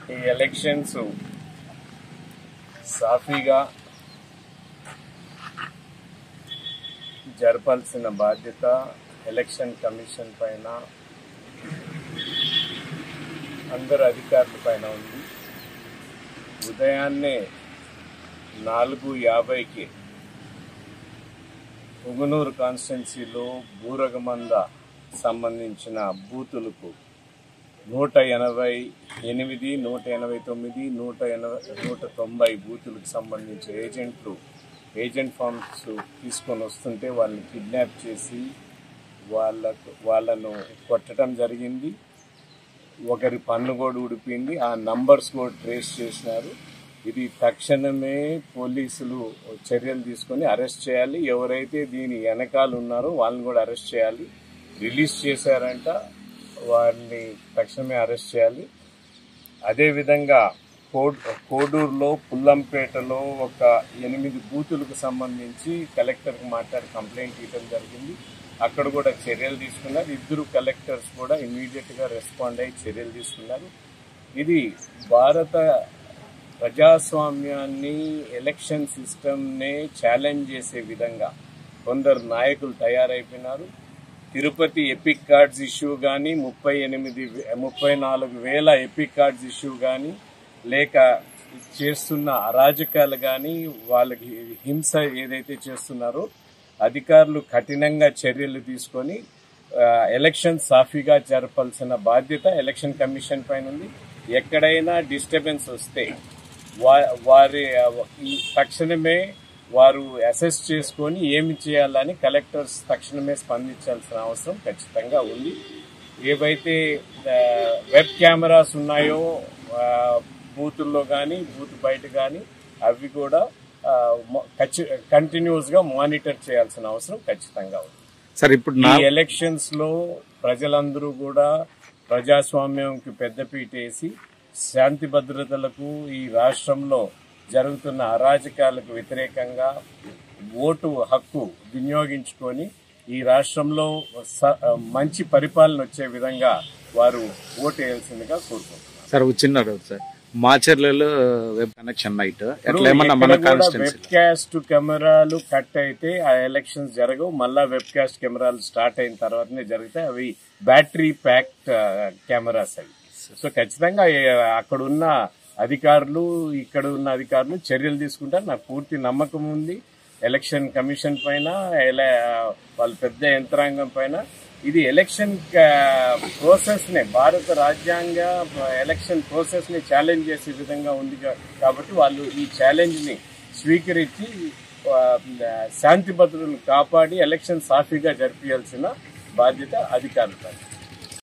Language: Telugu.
ఈ ఎలక్షన్స్ సాఫీగా జరపాల్సిన బాధ్యత ఎలక్షన్ కమిషన్ పైన అందరు అధికారుల పైన ఉంది ఉదయాన్నే నాలుగు యాభైకి పుంగనూరు కాన్స్టిట్యున్సీలో బూరగమంద సంబంధించిన బూతులకు నూట ఎనభై ఎనిమిది నూట ఎనభై తొమ్మిది నూట ఎనభై నూట తొంభై బూతులకు సంబంధించి ఏజెంట్లు ఏజెంట్ ఫామ్స్ తీసుకొని వస్తుంటే వాళ్ళని కిడ్నాప్ చేసి వాళ్ళకు వాళ్ళను కొట్టడం జరిగింది ఒకరి పన్ను కూడా ఉడిపింది ఆ నంబర్స్ కూడా ట్రేస్ చేసినారు ఇది తక్షణమే పోలీసులు చర్యలు తీసుకొని అరెస్ట్ చేయాలి ఎవరైతే దీని వెనకాల ఉన్నారో వాళ్ళని కూడా అరెస్ట్ చేయాలి రిలీజ్ చేశారంట వారిని తక్షణమే అరెస్ట్ చేయాలి అదేవిధంగా కోడ్ కోడూరులో పుల్లంపేటలో ఒక ఎనిమిది బూతులకు సంబంధించి కలెక్టర్కి మాట్లాడి కంప్లైంట్ ఇవ్వడం జరిగింది అక్కడ కూడా చర్యలు తీసుకున్నారు ఇద్దరు కలెక్టర్స్ కూడా ఇమీడియట్గా రెస్పాండ్ అయ్యి చర్యలు తీసుకున్నారు ఇది భారత ప్రజాస్వామ్యాన్ని ఎలక్షన్ సిస్టమ్నే ఛాలెంజ్ చేసే విధంగా కొందరు నాయకులు తయారైపోయినారు తిరుపతి ఎపిక్ కార్డ్స్ ఇష్యూ కానీ ముప్పై ఎనిమిది ముప్పై నాలుగు వేల ఎపిక్ కార్డ్స్ ఇష్యూ కానీ లేక చేస్తున్న అరాజకాలు కానీ వాళ్ళకి హింస ఏదైతే చేస్తున్నారో అధికారులు కఠినంగా చర్యలు తీసుకొని ఆ, ఎలక్షన్ సాఫీగా జరపాల్సిన బాధ్యత ఎలక్షన్ కమిషన్ పైన ఉంది ఎక్కడైనా డిస్టర్బెన్స్ వస్తే వా- వారి ఆ, ఈ తక్షణమే వారు అసెస్ చేసుకొని ఏమి చేయాలని కలెక్టర్స్ తక్షణమే స్పందించాల్సిన అవసరం ఖచ్చితంగా ఉంది ఏవైతే ఆ, వెబ్ కెమెరాస్ ఉన్నాయో ఆ, బూతుల్లో కానీ బూత్ బయట కానీ అవి కూడా ఆ, మొ- ఖచ్చి- కంటిన్యూస్ గా మానిటర్ చేయాల్సిన అవసరం ఖచ్చితంగా ఉంది సార్ ఇప్పుడు ఈ నా ఎలక్షన్స్ లో ప్రజలందరూ కూడా ప్రజాస్వామ్యంకి పెద్దపీట వేసి శాంతి భద్రతలకు ఈ రాష్ట్రంలో జరుగుతున్న అరాజకాలకు వ్యతిరేకంగా ఓటు హక్కు వినియోగించుకొని ఈ రాష్ట్రంలో స- మంచి పరిపాలన వచ్చే విధంగా వారు ఓటు వేయాల్సిందిగా కోరుకుంటున్నారు సార్ ఒక చిన్న డౌట్ సార్ మాచర్లలో వెబ్ కనెక్షన్ నైట్ ఎట్లా ఏమన్నా మన వెబ్ కాన్స్టిట్యున్సీ కాస్ట్ కెమెరాలు కట్ అయితే ఆ ఎలక్షన్స్ జరగవు మళ్ళా వెబ్ కాస్ట్ కెమెరాలు స్టార్ట్ అయిన తర్వాతనే జరుగుతాయి అవి బ్యాటరీ ప్యాక్డ్ కెమెరాస్ అవి సో ఖచ్చితంగా ఏ- అక్కడ ఉన్న అధికారులు ఇక్కడ ఉన్న అధికారులు చర్యలు తీసుకుంటారు నాకు పూర్తి నమ్మకం ఉంది ఎలక్షన్ కమిషన్ పైన ఎలా వాళ్ళ పెద్ద యంత్రాంగం పైన ఇది ఎలక్షన్ ప్రాసెస్ నే భారత రాజ్యాంగ ఎలక్షన్ ప్రాసెస్ ని ఛాలెంజ్ చేసే విధంగా ఉంది కా- కాబట్టి వాళ్ళు ఈ ఛాలెంజ్ ని స్వీకరించి ఆ, శాంతి భద్రతలను కాపాడి ఎలక్షన్ సాఫీగా జరిపించాల్సిన బాధ్యత అధికారులు